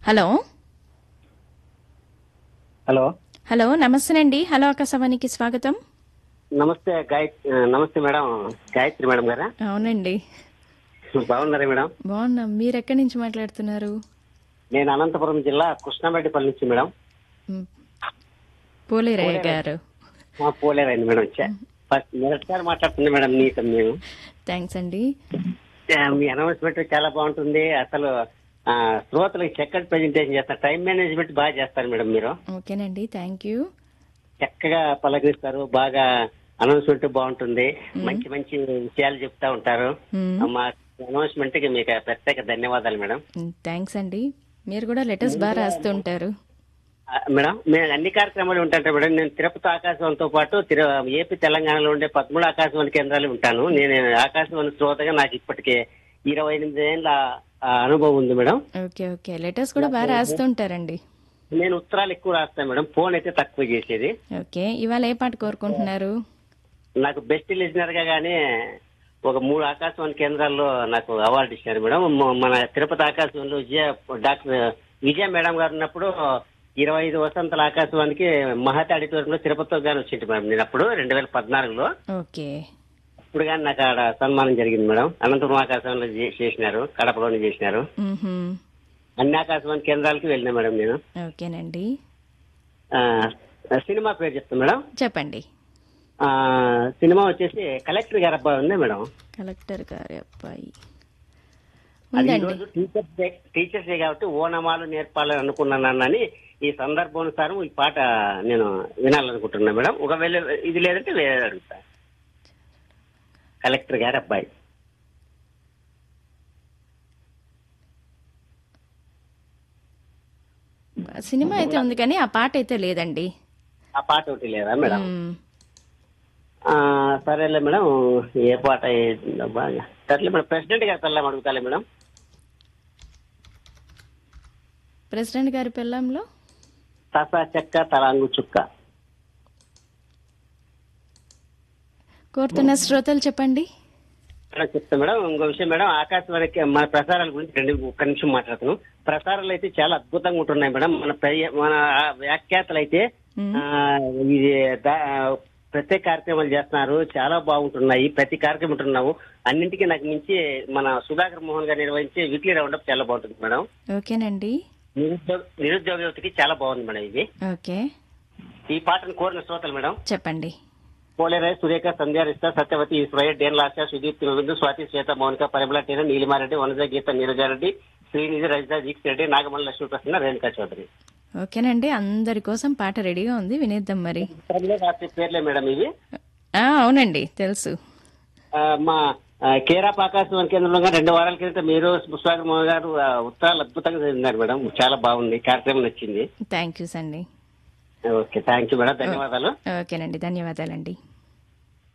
Hello hello hello నమస్తేనండి hello ఆకాశవాణికి స్వాగతం నమస్తే గాయత్రి నమస్తే మేడం గాయత్రి మేడం గారా అవునండి బాగున్నారా మేడం బాగున్నాం మీరు ఎక్కడి నుంచి మాట్లాడుతున్నారు నేను అనంతపురం జిల్లా కృష్ణారెడ్డిపల్లి నుంచి మేడం మ్, పోలేరయ్య గారు మా పోలేరండి మేడం చ- ఫస్ట్ మొదటిసారి మాట్లాడుతున్నా మేడం నీతో మేము థ్యాంక్స్ అండి ఆ, మీ అనౌన్స్మెంట్ చాలా బాగుంటుంది అసలు ఆ, శ్రోతలకు చక్కటి ప్రెజెంటేషన్ చేస్తారు టైం మేనేజ్మెంట్ బాగా చేస్తారు మేడం మీరు ఓకేనండి థ్యాంక్ యూ చక్కగా పలకరిస్తారు బాగా అనౌన్స్మెంట్ బాగుంటుంది మంచి మంచి విషయాలు చెప్తా ఉంటారు మ్, మా అనౌన్స్మెంట్ కి మీకు ప్రత్యేక ధన్యవాదాలు మేడం థ్యాంక్స్ అండి మీరు కూడా లెటర్స్ బాగా రాస్తూ ఉంటారు ఆ, మేడం మేము అన్ని కార్యక్రమాలు ఉంటాంటే మేడం నేను తిరుపతి ఆకాశవాణితో పాటు తిరు- ఏపీ తెలంగాణలో ఉండే పదమూడు ఆకాశవాణి కేంద్రాలు ఉంటాను నేను ఆకాశవాణి శ్రోతగా నాకు ఇప్పటికే ఇరవై ఎనిమిది ఏళ్ళ ఆ, అనుభవం ఉంది మేడం ఓకే ఓకే లెటర్స్ కూడా బాగా రాస్తూ ఉంటారండి నేను ఉత్తరాలు ఎక్కువ రాస్తాను మేడం ఫోన్ అయితే తక్కువ చేసేది ఓకే ఇవాళ ఏ పాట కోరుకుంటున్నారు నాకు బెస్ట్ లిజనర్ గా గానీ ఒక మూడు ఆకాశవాణి కేంద్రాల్లో నాకు అవార్డు ఇచ్చారు మేడం మ- మన తిరుపతి ఆకాశవాణిలో విజయ డాక్టర్ విజయ మేడం గారు ఉన్నప్పుడు ఇరవై ఐదు వసంతల ఆకాశవాణికి మహతి ఆడిటోరియంలో తిరుపతిలో గాని వచ్చింది మేడం నేను అప్పుడు రెండు వేల పద్నాలుగులో ఓకే ఇప్పుడు కానీ నాకు ఆడ సన్మానం జరిగింది మేడం అనంతపురం ఆకాశవాణిలో చే- చేసినారు కడపలోనే చేసినారు మ్మ్హ్మ్. అన్ని ఆకాశవాణి కేంద్రాలకి వెళ్ళినా మేడం నేను ఓకేనండి ఆ, సినిమా పేరు చెప్తాను మేడం చెప్పండి ఆ, సినిమా వచ్చేసి కలెక్టర్ గారు అబ్బాయి ఉంది మేడం కలెక్టర్ గారి అబ్బాయి అది ఈ ఉందండి రోజు టీచర్స్ డే టీచర్స్ డే కాబట్టి ఓనమాలు నేర్పాలని అనుకున్నానని ఈ సందర్భానుసారం ఈ పాట నేను వినాలనుకుంటున్నా మేడం ఒకవేళ ఇది లేదంటే వేరే అడుగుతా కలెక్టర్ గారి అబ్బాయి సినిమా అయితే ఉంది కానీ ఆ పాట అయితే లేదండి ఆ పాట ఒకటి లేదా మేడం మ్మ్. ఆ, సరేలే మేడం ఏ పాట ఏదో బాగా సరేలే మేడం ప్రెసిడెంట్ గారి పిల్లం అడుగుతాలే మేడం ప్రెసిడెంట్ గారి పిల్లంలో తసా చెక్క తలాంగు చుక్క కోరుతున్న శ్రోతలు చెప్పండి మేడం చెప్తా మేడం ఇంకో విషయం మేడం ఆకాశవాణికి మన ప్రసారాల గురించి రెండు ఒక్క నిమిషం మాట్లాడుతాను ప్రసారాలు అయితే చాలా అద్భుతంగా ఉంటున్నాయి మేడం మన ప్రయ- మన వ్యాఖ్యాతలు అయితే మ్మ్. ఆ, ఇది దా- ప్రత్యేక కార్యక్రమాలు చేస్తున్నారు చాలా బాగుంటున్నాయి ప్రతి కార్యక్రమం ఉంటున్నావు అన్నింటికీ నాకు మించి మన సుధాకర్ మోహన్ గారు నిర్వహించే వీక్లీ రౌండ్ అప్ చాలా బాగుంటుంది మేడం ఓకేనండి నిరుద్యోగ నిరుద్యోగ యువతకి చాలా బాగుంది మేడం ఇది ఓకే ఈ పాటను కోరిన శ్రోతలు మేడం చెప్పండి పోలేరాయ్ సురేఖ సంధ్య రిస్తా సత్యవతి ఈశ్వరయ్య డేన్ లాస్య సుదీప్ తిరువిందు స్వాతి శ్వేత మౌనిక పరిమళ టీన నీలిమారెడ్డి వనజ గీత నీరజారెడ్డి శ్రీనిధి రజిత దీక్ష రెడ్డి నాగమల్లి లక్ష్మీ ప్రసన్న రేణుకా చౌదరి ఓకేనండి అందరి కోసం పాట రెడీగా ఉంది వినేద్దాం మరి ఉత్తరంలో రాసే పేర్లే మేడం ఇవి ఆ, అవునండి తెలుసు ఆ, మా ఆ, కేరాప్ ఆకాశవాణి కేంద్రంలో రెండు వారాల క్రితం మీరు పుష్పాకర్ మోహన్ గారు ఆ, ఉత్తరాలు అద్భుతంగా చదివినారు మేడం చాలా బాగుంది కార్యక్రమం నచ్చింది థ్యాంక్ యూస్ అండి ఓకే థ్యాంక్ యూ మేడం ధన్యవాదాలు ఓకేనండి ధన్యవాదాలండి